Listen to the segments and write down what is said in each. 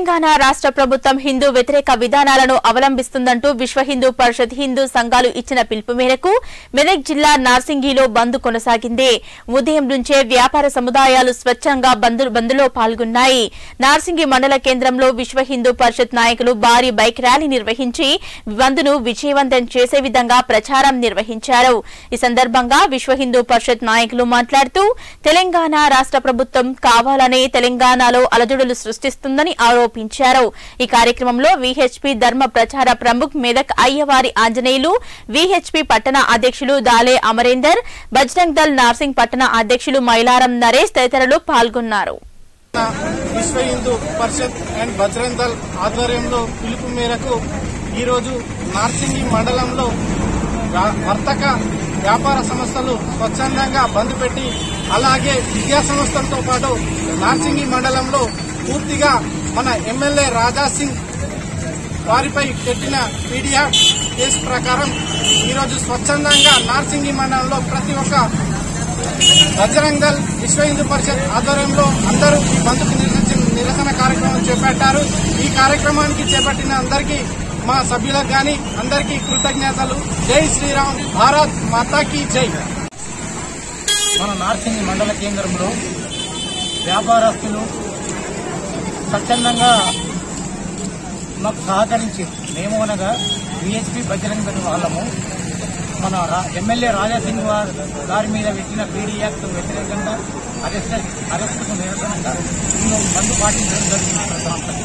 తెలంగాణ రాష్ట్ర ప్రభుత్వం హిందూ వ్యతిరేక విధానాలను అవలంబిస్తుందంటూ విశ్వ హిందూ పరిషత్ హిందూ సంఘాలు ఇచ్చిన పిలుపు మేరకు మెదక్ జిల్లా నార్సింగిలో బంద్ కొనసాగింది ఉదయం నుంచే వ్యాపార సముదాయాలు స్వచ్ఛంగా బంద్ బంద్లో పాల్గొన్నాయి నార్సింగి మండల కేంద్రంలో విశ్వ హిందూ పరిషత్ నాయకులు భారీ బైక్ ర్యాలీ నిర్వహించి బంద్ను విజయవంతం చేసే విధంగా ప్రచారం నిర్వహించారు ఈ సందర్భంగా విశ్వ హిందూ పరిషత్ నాయకులు మాట్లాడుతూ తెలంగాణ రాష్ట్ర ప్రభుత్వం కావాలనే తెలంగాణలో అలజడులు సృష్టిస్తుందని ఆరోపించారు ఈ కార్యక్రమంలో విహెచ్పి ధర్మ ప్రచార ప్రముఖ్ మెదక్ అయ్యవారి ఆంజనేయులు విహెచ్పి పట్టణ అధ్యక్షులు దాలే అమరేందర్ బజరంగ్ దల్ నార్సింగ్ పట్టణ అధ్యక్షులు మైలారం నరేష్ తదితరులు పాల్గొన్నారు విశ్వ హిందూ పరిషత్ అండ్ బజరంగ్ దళ్ ఆధ్వర్యంలో పిలుపు మేరకు ఈరోజు నార్సింగి మండలంలో వ్య- వర్తక వ్యాపార సంస్థలు స్వచ్ఛందంగా బంద్ పెట్టి అలాగే విద్యా సంస్థలతో పాటు నార్సింగి మండలంలో పూర్తిగా మన ఎమ్మెల్యే రాజా సింగ్ వారిపై పెట్టిన పీడియాట్ కేసు ప్రకారం ఈరోజు స్వచ్ఛందంగా నార్సింగి మండలంలో ప్రతి ఒక్క బజరంగ్ దళ్ విశ్వ హిందూ పరిషత్ ఆధ్వర్యంలో అందరూ ఈ బంధుకు నిరసన నిరసన కార్యక్రమం చేపట్టారు ఈ కార్యక్రమానికి చేపట్టిన అందరికీ మా సభ్యులకు గాని అందరికీ కృతజ్ఞతలు జై శ్రీరామ్ భారత్ మాతాకి జై మన నార్సింగి మండల కేంద్రంలో వ్యాపారస్తులు స్వచ్ఛందంగా మాకు సహకరించి మేము అనగా విహెచ్పి బజరంగ దళ వాళ్ళము మన రా- ఎమ్మెల్యే రాజాసింగ్ వారి గారి మీద పెట్టిన పీడీ యాక్ట్ వ్యతిరేకంగా అరెస్ట్ అరెస్టుకు నిరసనగా మేము మందు పాటించడం జరిగింది ప్రశాంతంగా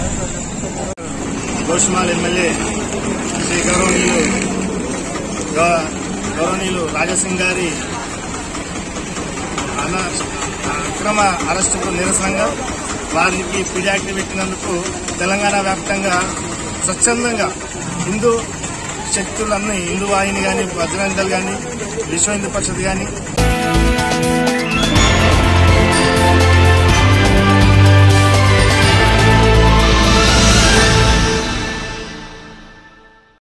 గోషమాల్ ఎమ్మెల్యే శ్రీ గౌరవనీయులు గౌ- గౌరవనీయులు రాజాసింగ్ గారి అన- అక్రమ అరెస్టుకు నిరసనగా వారికి పిడియాక్ట్ పెట్టినందుకు తెలంగాణ వ్యాప్తంగా స్వచ్ఛందంగా హిందూ శక్తులన్నీ హిందూ వాహిని కానీ బజరంగ దళ్ కానీ విశ్వ హిందూ పరిషత్ కానీ